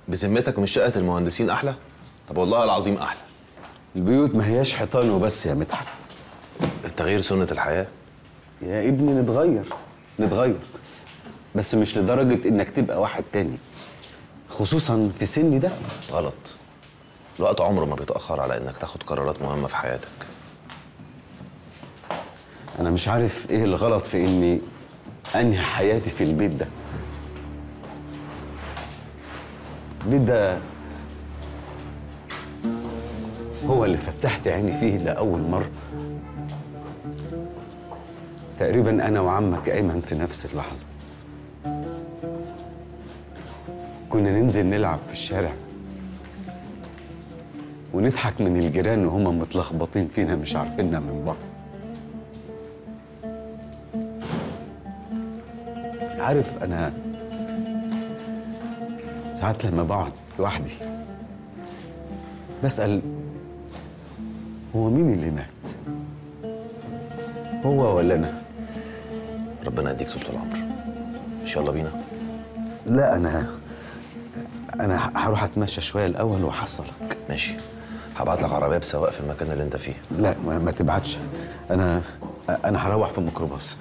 بذمتك مش شقه المهندسين احلى طب والله العظيم احلى البيوت ما هياش حيطان وبس يا مدحت التغيير سنه الحياه يا ابني نتغير نتغير بس مش لدرجة انك تبقى واحد تاني خصوصا في سني ده غلط الوقت عمره ما بيتاخر على انك تاخد قرارات مهمه في حياتك انا مش عارف ايه الغلط في اني انهي حياتي في البيت ده البيت ده هو اللي فتحت عيني فيه لأول مرة تقريبا أنا وعمك أيمن في نفس اللحظة كنا ننزل نلعب في الشارع ونضحك من الجيران وهم متلخبطين فينا مش عارفيننا من بعض عارف أنا ساعات لما بقعد لوحدي بسأل هو مين اللي مات؟ هو ولا أنا؟ ربنا يديك طول العمر مش يلا بينا لا أنا أنا هروح أتمشى شوية الأول وأحصلك ماشي هبعت لك عربيه بسواق في المكان اللي انت فيه لا ما, ما تبعتش أنا أنا هروح في الميكروباص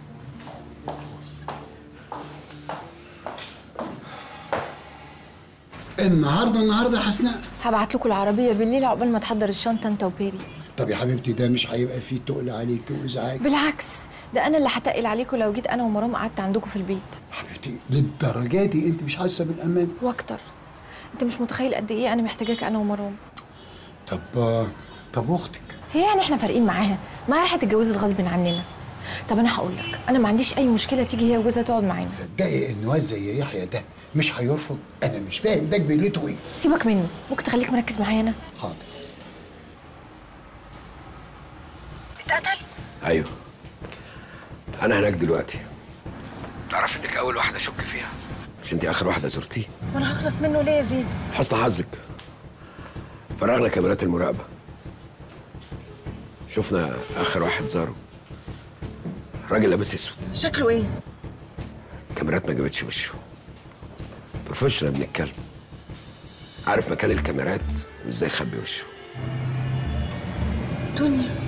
النهارده النهارده يا حسناء هبعت لكم العربيه بالليل عقبال ما تحضر الشنطه انت وبيري طب يا حبيبتي ده مش هيبقى فيه تقل عليك وازعاج بالعكس ده انا اللي هتقل عليكم لو جيت انا ومرام قعدت عندكم في البيت حبيبتي للدرجه دي انت مش حاسه بالامان واكتر انت مش متخيل قد ايه انا محتاجاك انا ومرام طب طب اختك هي يعني احنا فارقين معاها ما راحت اتجوزت غصب عننا طب انا هقول لك انا ما عنديش اي مشكله تيجي هي وجوزها تقعد معانا صدقي ان واد زي يحيى ده مش هيرفض انا مش فاهم ده جبلته ايه سيبك منه ممكن تخليك مركز معايا انا حاضر اتقتل ايوه انا هناك دلوقتي تعرف انك اول واحده اشك فيها مش انت اخر واحده زرتيه وانا هخلص منه ليه يا زين حسن حظك فرغنا كاميرات المراقبه شفنا اخر واحد زاره راجل لابس اسود شكله ايه الكاميرات ما جابتش وشه بروفيشنال بنتكلم عارف مكان الكاميرات وازاي يخبي وشه دنيا